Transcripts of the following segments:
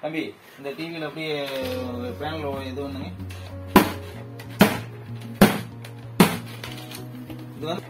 தம்பி இந்த டிவியில் அப்படியே பேனல் இது ஒண்ணுங்க இது வந்து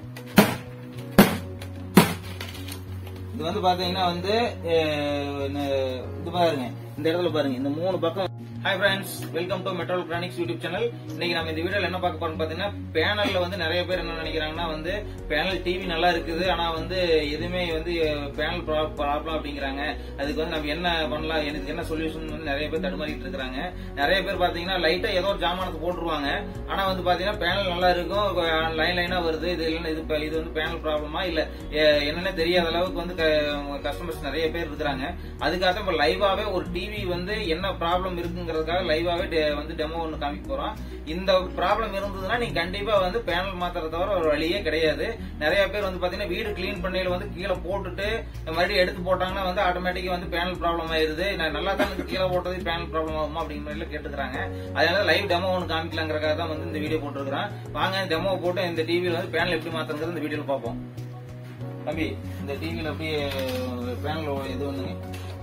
இது வந்து பாத்தீங்கன்னா வந்து அஹ், ந- இது பாருங்க இந்த இடத்துல பாருங்க இந்த மூணு பக்கம் ஹாய் ஃப்ரெண்ட்ஸ் வெல்கம் டு மெட்ரோல் கிரானிக்ஸ் யூடியூப் சேனல் இன்னைக்கு நம்ம இந்த வீடியோல என்ன பார்க்க போறோம் பாத்தீங்கன்னா பேனல்ல வந்து நிறைய பேர் என்ன நினைக்கிறாங்கன்னா வந்து பேனல் டிவி நல்லா இருக்குது ஆனா வந்து எதுவுமே வந்து பேனல் ப்ராப்ளம் அப்படிங்கிறாங்க அதுக்கு வந்து நம்ம என்ன பண்ணலாம் எனக்கு என்ன சொல்யூஷன் வந்து நிறைய பேர் தடுமாறிட்டு இருக்காங்க நிறைய பேர் பாத்தீங்கன்னா லைட்டா ஏதோ ஒரு ஜாமானத்தை போட்டுருவாங்க ஆனா வந்து பாத்தீங்கன்னா பேனல் நல்லா இருக்கும் லைன் லைனா வருது இது இல்லைன்னா இது இப்ப இது வந்து பேனல் ப்ராப்ளமா இல்ல எ- என்னன்னே தெரியாத அளவுக்கு வந்து கஸ்டமர்ஸ் நிறைய பேர் இருக்கிறாங்க அதுக்காக இப்ப லைவாவே ஒரு டிவி வந்து என்ன ப்ராப்ளம் இருக்குங்கிறதுக்காக லைவாவே டெ- வந்து டெமோ ஒன்று காமிக்க போறோம் இந்த ப்ராப்ளம் இருந்ததுன்னா நீங்க கண்டிப்பா வந்து பேனல் மாத்திர தவிர ஒரு வழியே கிடையாது நிறைய பேர் வந்து பாத்தீங்கன்னா வீடு கிளீன் பண்ணையில வந்து கீழே போட்டுட்டு மறுபடியும் எடுத்து போட்டாங்கன்னா வந்து ஆட்டோமேட்டிக்கா வந்து பேனல் ப்ராப்ளம் ஆயிருது நான் நல்லா தான் இருக்கு, கீழே போட்டது பேனல் ப்ராப்ளம் ஆகுமா அப்படிங்கிற மாதிரி கேட்டுக்கிறாங்க அதனால லைவ் டெமோ ஒன்று காமிக்கலாங்கிறக்காக தான் வந்து இந்த வீடியோ போட்டுருக்கிறேன் வாங்க டெமோ போட்டு இந்த டிவியில் வந்து பேனல் எப்படி மாத்துறது இந்த வீடியோல பார்ப்போம் தம்பி இந்த டிவியில் அப்படியே பேனல் இது வந்துங்க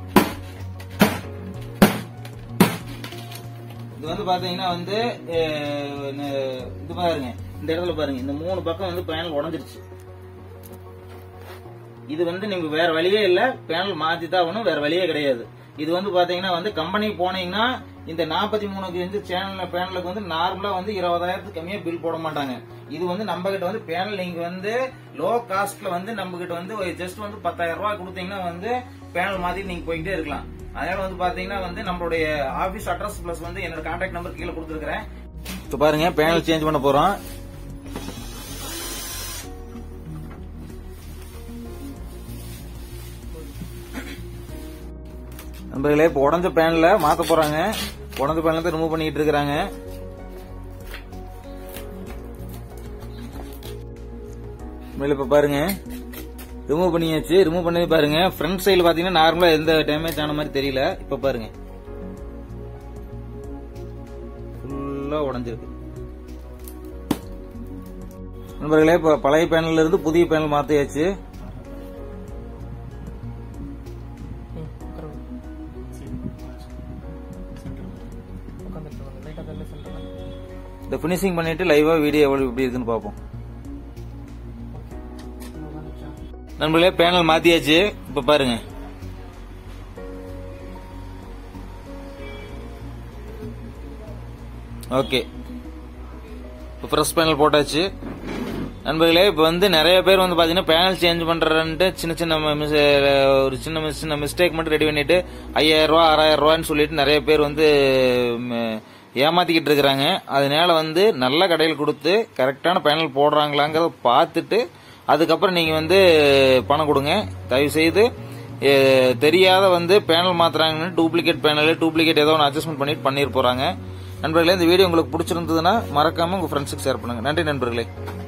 இது வந்து பாத்தீங்கன்னா வந்து அஹ், ந- இது பாருங்க இந்த இடத்துல பாருங்க இந்த மூணு பக்கம் வந்து பேனல் உடஞ்சிருச்சு இது வந்து நீங்க வேற வழியே இல்ல பேனல் மாத்தி தான் ஆகணும் வேற வழியே கிடையாது இது வந்து பாத்தீங்கன்னா வந்து கம்பெனி போனீங்கன்னா இந்த நாற்பத்தி மூணுக்கு வந்து சேனல் பேனலுக்கு வந்து நார்மலா வந்து இருபதாயிரத்துக்கு கம்மியா பில் போட மாட்டாங்க இது வந்து நம்ம கிட்ட வந்து பேனல் நீங்க வந்து லோ காஸ்ட்ல வந்து நம்ம கிட்ட வந்து ஜஸ்ட் வந்து பத்தாயிரம் ரூபாய் கொடுத்தீங்கன்னா வந்து பேனல் மாத்தி நீங்க போய்கிட்டே இருக்கலாம் அதனால வந்து பாத்தீங்கன்னா வந்து நம்மளுடைய ஆபீஸ் அட்ரஸ் பிளஸ் வந்து என்னோட கான்டாக்ட் நம்பர் கீழே கொடுத்துருக்கேன் இப்ப பாருங்க பேனல் சேஞ்ச் பண்ண போறோம் நண்பர்களே இப்போ உடஞ்ச பேனல மாத்த போறாங்க உடஞ்ச பேனல ரிமூவ் பண்ணிட்டு இருக்காங்க இப்ப பாருங்க ரிமூவ் பண்ணியாச்சு ரிமூவ் பண்ணி பாருங்க ஃப்ரண்ட் சைடுல பாத்தீங்கன்னா நார்மலா எந்த டேமேஜ் ஆன மாதிரி தெரியல இப்ப பாருங்க ஃபுல்லா உடஞ்சிருக்கு நண்பர்களே இப்ப பழைய பேனல்ல இருந்து புதிய பேனல் மாத்தியாச்சு இந்த பினிஷிங் பண்ணிட்டு லைவா வீடியோ எவ்வளவு எப்படி இருக்குன்னு பார்ப்போம் நண்பர்களே பேனல் மாத்தியாச்சு இப்ப பாருங்க ஓகே இப்போ ஃப்ரெஷ் பேனல் போட்டாச்சு நண்பர்களே இப்போ வந்து நிறைய பேர் வந்து பாத்தீங்கன்னா பேனல் சேஞ்ச் பண்றேன்ட்டு சின்ன சின்ன mis- ஒரு சின்ன mis- சின்ன மிஸ்டேக் மட்டும் ரெடி பண்ணிட்டு ஐயாயிரம் ரூபா ஆறாயிரம் ரூபான்னு சொல்லிட்டு நிறைய பேர் வந்து ம், ஏமாத்திக்கிட்டு இருக்கிறாங்க அதனால வந்து நல்ல கடையில் கொடுத்து கரெக்டான பேனல் போடுறாங்களாங்கிறத பார்த்துட்டு அதுக்கப்புறம் நீங்க வந்து பணம் கொடுங்க தயவு செய்து எ, தெரியாத வந்து பேனல் மாத்துறாங்கன்னு டூப்ளிகேட் பேனல் டூப்ளிகேட் ஏதோ ஒன்று அட்ஜஸ்ட்மெண்ட் பண்ணிட்டு பண்ணிட்டு போறாங்க நண்பர்களே இந்த வீடியோ உங்களுக்கு பிடிச்சிருந்ததுன்னா மறக்காம உங்க ஃப்ரெண்ட்ஸுக்கு ஷேர் பண்ணுங்க நன்றி நண்பர்களே